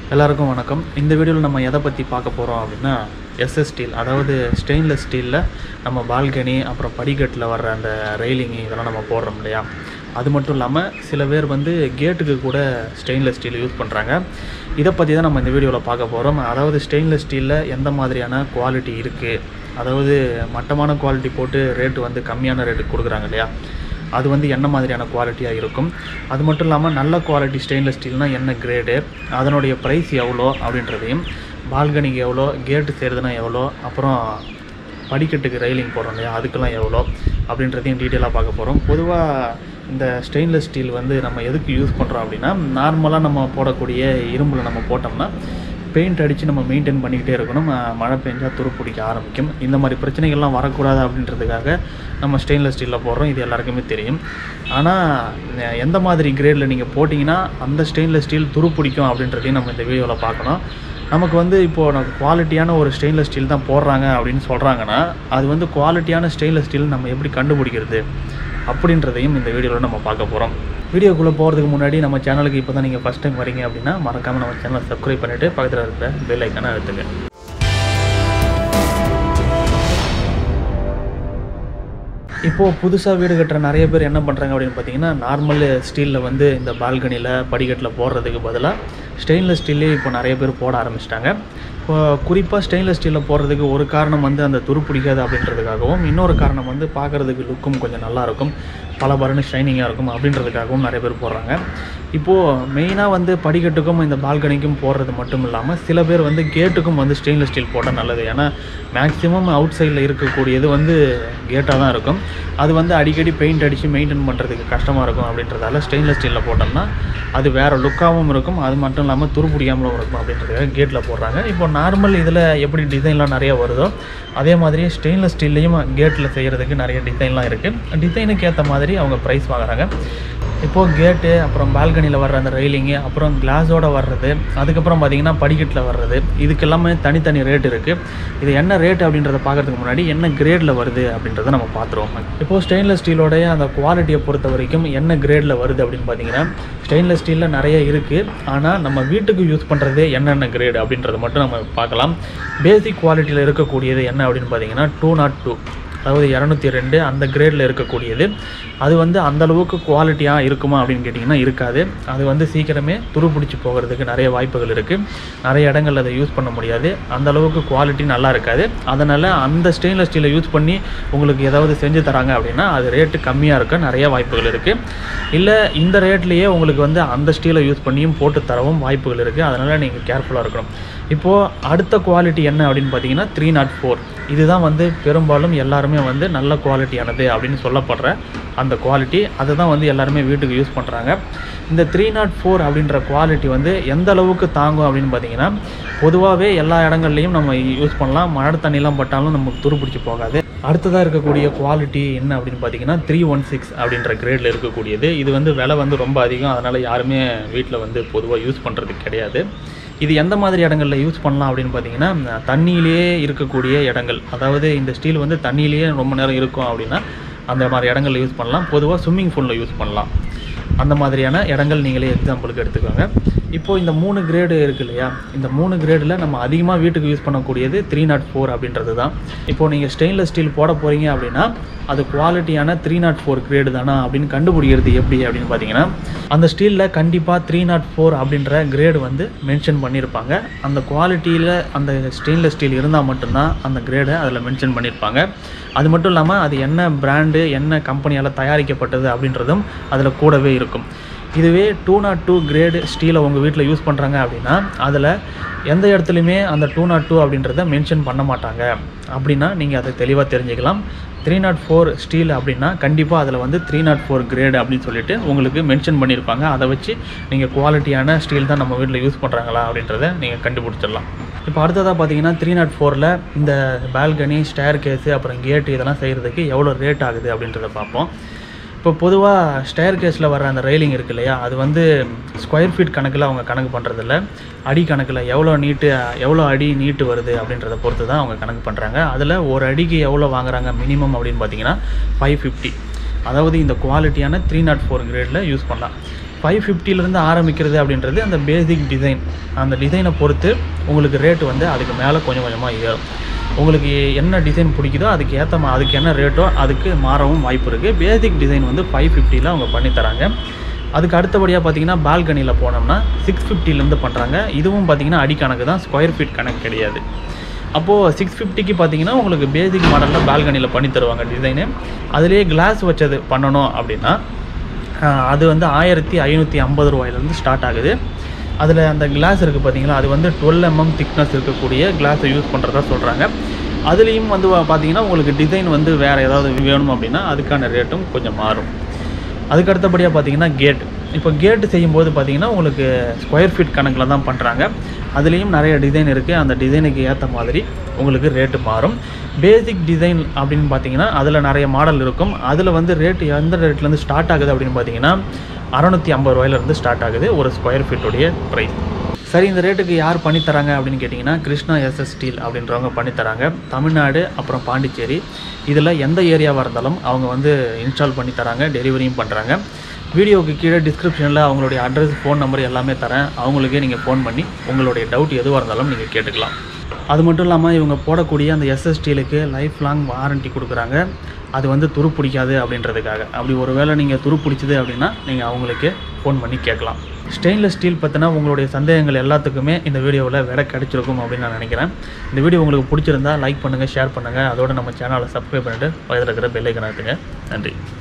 எல்லாருக்கும் வணக்கம் இந்த வீடியோவில் நம்ம எதை பற்றி பார்க்க போகிறோம் அப்படின்னா எஸ்எஸ் ஸ்டீல் அதாவது ஸ்டெயின்லெஸ் ஸ்டீலில் நம்ம பால்கனி அப்புறம் படிக்கட்டில் வர்ற அந்த ரெயிலிங்கு இதெல்லாம் நம்ம போடுறோம் இல்லையா அது மட்டும் இல்லாமல் சில பேர் வந்து கேட்டுக்கு கூட ஸ்டெயின்லெஸ் ஸ்டீல் யூஸ் பண்ணுறாங்க இதை பற்றி தான் நம்ம இந்த வீடியோவில் பார்க்க போகிறோம் அதாவது ஸ்டெயின்லெஸ் ஸ்டீலில் எந்த மாதிரியான குவாலிட்டி இருக்குது அதாவது மட்டமான குவாலிட்டி போட்டு ரேட்டு வந்து கம்மியான ரேட்டுக்கு கொடுக்குறாங்க இல்லையா அது வந்து என்ன மாதிரியான குவாலிட்டியாக இருக்கும் அது மட்டும் இல்லாமல் நல்ல குவாலிட்டி ஸ்டெயின்லெஸ் ஸ்டீல்னால் என்ன கிரேடு அதனுடைய ப்ரைஸ் எவ்வளோ அப்படின்றதையும் பால்கனிக்கு எவ்வளோ கேட்டு செய்கிறதுனா எவ்வளோ அப்புறம் படிக்கட்டுக்கு ரெயிலிங் போடுறோம் இல்லையா அதுக்கெல்லாம் எவ்வளோ அப்படின்றதையும் டீட்டெயிலாக பார்க்க போகிறோம் பொதுவாக இந்த ஸ்டெயின்லெஸ் ஸ்டீல் வந்து நம்ம எதுக்கு யூஸ் பண்ணுறோம் அப்படின்னா நார்மலாக நம்ம போடக்கூடிய இரும்பில் நம்ம போட்டோம்னா பெயிண்ட் அடித்து நம்ம மெயின்டைன் பண்ணிக்கிட்டே இருக்கணும் அஹ் மழை பெஞ்சால் துரு பிடிக்க ஆரம்பிக்கும் இந்த மாதிரி பிரச்சனைகள்லாம் வரக்கூடாது அப்படின்றதுக்காக நம்ம ஸ்டெயின்லெஸ் ஸ்டீலில் போடுறோம் இது எல்லாருக்குமே தெரியும் ஆனால் எந்த மாதிரி கிரேடில் நீங்கள் போட்டிங்கன்னா அந்த ஸ்டெயின்லெஸ் ஸ்டீல் துரு பிடிக்கும் அப்படின்றதையும் நம்ம இந்த வீடியோவில் பார்க்கணும் நமக்கு வந்து இப்போது நமக்கு குவாலிட்டியான ஒரு ஸ்டெயின்லெஸ் ஸ்டீல் தான் போடுறாங்க அப்படின்னு சொல்கிறாங்கன்னா அது வந்து குவாலிட்டியான ஸ்டெயின்லெஸ் ஸ்டீல் நம்ம எப்படி கண்டுபிடிக்கிறது அப்படின்றதையும் இந்த வீடியோவில் நம்ம பார்க்க போகிறோம் வீடியோக்குள்ளே போகிறதுக்கு முன்னாடி நம்ம சேனலுக்கு இப்போ தான் நீங்கள் ஃபஸ்ட் டைம் வரீங்க அப்படின்னா மறக்காமல் நம்ம சேனலை சப்ஸ்கிரைப் பண்ணிவிட்டு பக்கத்தில் இருக்கிற பெல் ஐக்கனை அழுத்துங்க இப்போது புதுசாக வீடு கட்டுற நிறைய பேர் என்ன பண்ணுறாங்க அப்படின்னு பார்த்தீங்கன்னா நார்மல் ஸ்டீலில் வந்து இந்த பால்கனியில் படிக்கட்டில் போடுறதுக்கு பதிலாக ஸ்டெயின்லெஸ் ஸ்டீல்லே இப்போ நிறைய பேர் போட ஆரம்பிச்சிட்டாங்க இப்போ குறிப்பாக ஸ்டெயின்லெஸ் ஸ்டீலில் போடுறதுக்கு ஒரு காரணம் வந்து அந்த துரு பிடிக்காது அப்படின்றதுக்காகவும் இன்னொரு காரணம் வந்து பார்க்குறதுக்கு லுக்கும் கொஞ்சம் நல்லாயிருக்கும் பல பரன்னு ஷைனிங்காக இருக்கும் அப்படின்றதுக்காகவும் நிறைய பேர் போடுறாங்க இப்போது மெயினாக வந்து படிக்கட்டுக்கும் இந்த பால்கனிக்கும் போடுறது மட்டும் இல்லாமல் சில பேர் வந்து கேட்டுக்கும் வந்து ஸ்டெயின்லெஸ் ஸ்டீல் போட்டால் நல்லது ஏன்னா மேக்ஸிமம் அவுட் சைடில் இருக்கக்கூடியது வந்து கேட்டாக தான் இருக்கும் அது வந்து அடிக்கடி பெயிண்ட் அடித்து மெயின்டைன் பண்ணுறதுக்கு கஷ்டமாக இருக்கும் அப்படின்றதால ஸ்டெயின்லெஸ் ஸ்டீலில் போட்டோம்னா அது வேறு லுக்காகவும் இருக்கும் அது மட்டும் இல்லாமல் துரு பிடிக்காமலும் இருக்கும் அப்படின்றதுக்காக கேட்டில் போடுறாங்க இப்போ நார்மல் இதில் எப்படி டிசைன்லாம் நிறைய வருதோ அதே மாதிரி ஸ்டெயின்லெஸ் ஸ்டீல்லையும் கேட்டில் செய்கிறதுக்கு நிறைய டிசைன்லாம் இருக்குது டிசைனுக்கு ஏற்ற மாதிரி அவங்க ப்ரைஸ் வாங்குறாங்க இப்போது கேட்டு அப்புறம் பால்கனியில் வர்ற அந்த ரெயிலிங்கு அப்புறம் கிளாஸோட வர்றது அதுக்கப்புறம் பார்த்தீங்கன்னா படிக்கட்டில் வர்றது இதுக்கெல்லாமே தனித்தனி ரேட் இருக்குது இது என்ன ரேட் அப்படின்றத பார்க்கறதுக்கு முன்னாடி என்ன கிரேடில் வருது அப்படின்றத நம்ம பார்த்துருவோம் இப்போது ஸ்டெயின்லெஸ் ஸ்டீலோடைய அந்த குவாலிட்டியை பொறுத்த வரைக்கும் என்ன கிரேடில் வருது அப்படின்னு பார்த்தீங்கன்னா ஸ்டெயின்லெஸ் ஸ்டீலில் நிறைய இருக்குது ஆனால் நம்ம வீட்டுக்கு யூஸ் பண்ணுறது என்னென்ன கிரேடு அப்படின்றத மட்டும் நம்ம பார்க்கலாம் பேசிக் குவாலிட்டியில் இருக்கக்கூடியது என்ன அப்படின்னு பார்த்தீங்கன்னா டூ நாட் டூ அதாவது இரநூத்தி ரெண்டு அந்த கிரேடில் இருக்கக்கூடியது அது வந்து அந்த அளவுக்கு குவாலிட்டியாக இருக்குமா அப்படின்னு கேட்டிங்கன்னா இருக்காது அது வந்து சீக்கிரமே துரு பிடிச்சி போகிறதுக்கு நிறைய வாய்ப்புகள் இருக்குது நிறைய இடங்கள்ல அதை யூஸ் பண்ண முடியாது அந்த அளவுக்கு குவாலிட்டி நல்லா இருக்காது அதனால் அந்த ஸ்டெயின்லெஸ் ஸ்டீலை யூஸ் பண்ணி உங்களுக்கு ஏதாவது செஞ்சு தராங்க அப்படின்னா அது ரேட்டு கம்மியாக இருக்க நிறைய வாய்ப்புகள் இருக்குது இல்லை இந்த ரேட்லேயே உங்களுக்கு வந்து அந்த ஸ்டீலை யூஸ் பண்ணியும் போட்டு தரவும் வாய்ப்புகள் இருக்குது அதனால் நீங்கள் கேர்ஃபுல்லாக இருக்கணும் இப்போது அடுத்த குவாலிட்டி என்ன அப்படின்னு பார்த்தீங்கன்னா த்ரீ நாட் ஃபோர் இதுதான் வந்து பெரும்பாலும் எல்லாருமே வந்து நல்ல குவாலிட்டியானது அப்படின்னு சொல்லப்படுற அந்த குவாலிட்டி அதை தான் வந்து எல்லாருமே வீட்டுக்கு யூஸ் பண்ணுறாங்க இந்த த்ரீ நாட் ஃபோர் அப்படின்ற குவாலிட்டி வந்து எந்த அளவுக்கு தாங்கும் அப்படின்னு பார்த்தீங்கன்னா பொதுவாகவே எல்லா இடங்கள்லையும் நம்ம யூஸ் பண்ணலாம் மழை தண்ணிலாம் பட்டாலும் நமக்கு துருப்பிடிச்சு போகாது அடுத்ததாக இருக்கக்கூடிய குவாலிட்டி என்ன அப்படின்னு பார்த்தீங்கன்னா த்ரீ ஒன் சிக்ஸ் அப்படின்ற கிரேடில் இருக்கக்கூடியது இது வந்து விலை வந்து ரொம்ப அதிகம் அதனால் யாருமே வீட்டில் வந்து பொதுவாக யூஸ் பண்ணுறது கிடையாது இது எந்த மாதிரி இடங்களில் யூஸ் பண்ணலாம் அப்படின்னு பார்த்தீங்கன்னா தண்ணியிலேயே இருக்கக்கூடிய இடங்கள் அதாவது இந்த ஸ்டீல் வந்து தண்ணியிலேயே ரொம்ப நேரம் இருக்கும் அப்படின்னா அந்த மாதிரி இடங்களில் யூஸ் பண்ணலாம் பொதுவாக ஸ்விம்மிங் பூலில் யூஸ் பண்ணலாம் அந்த மாதிரியான இடங்கள் நீங்களே எக்ஸாம்பிளுக்கு எடுத்துக்கோங்க இப்போது இந்த மூணு கிரேடு இருக்கு இல்லையா இந்த மூணு கிரேடில் நம்ம அதிகமாக வீட்டுக்கு யூஸ் பண்ணக்கூடியது த்ரீ நாட் ஃபோர் அப்படின்றது தான் இப்போது நீங்கள் ஸ்டெயின்லெஸ் ஸ்டீல் போட போகிறீங்க அப்படின்னா அது குவாலிட்டியான த்ரீ நாட் ஃபோர் கிரேடு தானா அப்படின்னு கண்டுபிடிக்கிறது எப்படி அப்படின்னு பார்த்தீங்கன்னா அந்த ஸ்டீலில் கண்டிப்பாக த்ரீ நாட் ஃபோர் அப்படின்ற கிரேடு வந்து மென்ஷன் பண்ணியிருப்பாங்க அந்த குவாலிட்டியில் அந்த ஸ்டெயின்லெஸ் ஸ்டீல் இருந்தால் மட்டும்தான் அந்த கிரேடை அதில் மென்ஷன் பண்ணியிருப்பாங்க அது மட்டும் இல்லாமல் அது என்ன பிராண்டு என்ன கம்பெனியால் தயாரிக்கப்பட்டது அப்படின்றதும் அதில் கூடவே இருக்கும் இதுவே டூ நாட் டூ கிரேடு ஸ்டீலை உங்கள் வீட்டில் யூஸ் பண்ணுறாங்க அப்படின்னா அதில் எந்த இடத்துலையுமே அந்த டூ நாட் டூ அப்படின்றத மென்ஷன் பண்ண மாட்டாங்க அப்படின்னா நீங்கள் அதை தெளிவாக தெரிஞ்சுக்கலாம் த்ரீ நாட் ஃபோர் ஸ்டீல் அப்படின்னா கண்டிப்பாக அதில் வந்து த்ரீ நாட் ஃபோர் கிரேடு அப்படின்னு சொல்லிட்டு உங்களுக்கு மென்ஷன் பண்ணியிருப்பாங்க அதை வச்சு நீங்கள் குவாலிட்டியான ஸ்டீல் தான் நம்ம வீட்டில் யூஸ் பண்ணுறாங்களா அப்படின்றத நீங்கள் கண்டுபிடிச்சிடலாம் இப்போ அடுத்ததாக பார்த்தீங்கன்னா த்ரீ நாட் ஃபோரில் இந்த பால்கனி ஸ்டேர் கேஸு அப்புறம் கேட்டு இதெல்லாம் செய்கிறதுக்கு எவ்வளோ ரேட் ஆகுது அப்படின்றத பார்ப்போம் இப்போ பொதுவாக ஸ்டேர் கேஸில் வர அந்த ரெயிலிங் இருக்கு இல்லையா அது வந்து ஸ்கொயர் ஃபீட் கணக்கில் அவங்க கணக்கு பண்ணுறதில்ல அடி கணக்கில் எவ்வளோ நீட்டு எவ்வளோ அடி நீட்டு வருது அப்படின்றத பொறுத்து தான் அவங்க கணக்கு பண்ணுறாங்க அதில் ஒரு அடிக்கு எவ்வளோ வாங்குறாங்க மினிமம் அப்படின்னு பார்த்தீங்கன்னா ஃபைவ் ஃபிஃப்டி அதாவது இந்த குவாலிட்டியான த்ரீ நாட் ஃபோர் கிரேடில் யூஸ் பண்ணலாம் ஃபைவ் ஃபிஃப்டிலேருந்து ஆரம்பிக்கிறது அப்படின்றது அந்த பேசிக் டிசைன் அந்த டிசைனை பொறுத்து உங்களுக்கு ரேட்டு வந்து அதுக்கு மேலே கொஞ்சம் கொஞ்சமாக ஏறும் உங்களுக்கு என்ன டிசைன் பிடிக்குதோ அதுக்கு ஏற்ற மா அதுக்கு என்ன ரேட்டோ அதுக்கு மாறவும் வாய்ப்பு இருக்குது பேசிக் டிசைன் வந்து ஃபைவ் ஃபிஃப்டியில் அவங்க பண்ணி தராங்க அதுக்கு அடுத்தபடியாக பார்த்தீங்கன்னா பால்கனியில் போனோம்னா சிக்ஸ் ஃபிஃப்டிலேருந்து பண்ணுறாங்க இதுவும் பார்த்தீங்கன்னா அடி கணக்கு தான் ஸ்கொயர் ஃபீட் கணக்கு கிடையாது அப்போது சிக்ஸ் ஃபிஃப்டிக்கு பார்த்தீங்கன்னா உங்களுக்கு பேசிக் மாடலில் பால்கனியில் பண்ணி தருவாங்க டிசைனு அதுலேயே கிளாஸ் வச்சது பண்ணணும் அப்படின்னா ஆஹ், அது வந்து ஆயிரத்தி ஐநூற்றி ஐம்பது ரூபாயிலேருந்து ஸ்டார்ட் ஆகுது அதில் அந்த கிளாஸ் இருக்குது பார்த்தீங்களா அது வந்து டுவெல் எம்எம் திக்னஸ் இருக்கக்கூடிய கிளாஸை யூஸ் பண்ணுறதா சொல்கிறாங்க அதுலேயும் வந்து பார்த்தீங்கன்னா உங்களுக்கு டிசைன் வந்து வேறு ஏதாவது வேணும் அப்படின்னா அதுக்கான ரேட்டும் கொஞ்சம் மாறும் அதுக்கு அடுத்தபடியாக பார்த்தீங்கன்னா கேட் இப்போ கேட்டு செய்யும்போது பார்த்தீங்கன்னா உங்களுக்கு ஸ்கொயர் ஃபீட் கணக்கில் தான் பண்ணுறாங்க அதுலேயும் நிறைய டிசைன் இருக்குது அந்த டிசைனுக்கு ஏற்ற மாதிரி உங்களுக்கு ரேட்டு மாறும் பேசிக் டிசைன் அப்படின்னு பார்த்தீங்கன்னா அதில் நிறைய மாடல் இருக்கும் அதில் வந்து ரேட்டு எந்த ரேட்லேருந்து ஸ்டார்ட் ஆகுது அப்படின்னு பார்த்தீங்கன்னா அறநூற்றி ஐம்பது ரூபாயிலேருந்து ஸ்டார்ட் ஆகுது ஒரு ஸ்கொயர் ஃபீட்டுடைய ப்ரைஸ் சரி இந்த ரேட்டுக்கு யார் பண்ணி தராங்க அப்படின்னு கேட்டிங்கன்னா கிருஷ்ணா எஸ்எஸ் ஸ்டீல் அப்படின்றவங்க பண்ணி தராங்க தமிழ்நாடு அப்புறம் பாண்டிச்சேரி இதில் எந்த ஏரியாவாக இருந்தாலும் அவங்க வந்து இன்ஸ்டால் பண்ணி தராங்க டெலிவரியும் பண்ணுறாங்க வீடியோவுக்கு கீழே டிஸ்கிரிப்ஷனில் அவங்களுடைய அட்ரஸ் ஃபோன் நம்பர் எல்லாமே தரேன் அவங்களுக்கே நீங்கள் ஃபோன் பண்ணி உங்களுடைய டவுட் எதுவாக இருந்தாலும் நீங்கள் கேட்டுக்கலாம் அது மட்டும் இல்லாமல் இவங்க போடக்கூடிய அந்த எஸ்எஸ் ஸ்டீலுக்கு லைஃப் லாங் வாரண்டி கொடுக்குறாங்க அது வந்து துரு பிடிக்காது அப்படின்றதுக்காக அப்படி ஒரு வேளை நீங்கள் துரு பிடிச்சது அப்படின்னா நீங்கள் அவங்களுக்கே ஃபோன் பண்ணி கேட்கலாம் ஸ்டெயின்லெஸ் ஸ்டீல் பற்றின உங்களுடைய சந்தேகங்கள் எல்லாத்துக்குமே இந்த வீடியோவில் விட கிடைச்சிருக்கும் அப்படின்னு நான் நினைக்கிறேன் இந்த வீடியோ உங்களுக்கு பிடிச்சிருந்தா லைக் பண்ணுங்கள் ஷேர் பண்ணுங்கள் அதோட நம்ம சேனலை சப்ஸ்கிரைப் பண்ணிவிட்டு பக்கத்தில் இருக்கிற பெல்லைக்கன் நன்றி